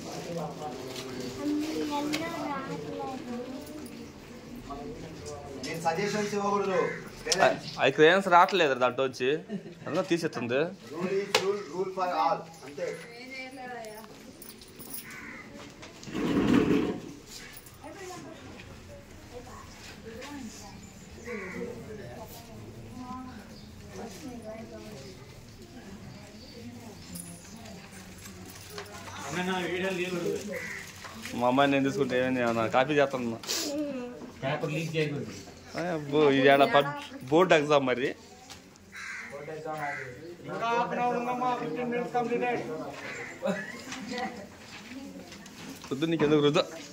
నేను సజెషన్స్ ఇవ్వకూడదు అది క్రేయన్స్ రావట్లేదు దాంట్లో వచ్చి అందులో తీసేస్తుంది rule is rule rule for all అంతే అన్న వీడియో లీవ్ మా అమ్మాయి నేను తీసుకుంటే ఏమైంది ఏమన్నా కాపీ చేస్తాను పేపర్ లీక్ చేయకూడదు అబ్బో ఇది ఆడ బోర్డ్ ఎగ్జామ్ మరి ఇంకా హాఫ్ అన్ అవర్ ఉందమ్మా ఫిఫ్టీన్ మినిట్స్ కంప్లీటెడ్ వద్దు నీకు ఎందుకు రుద్దు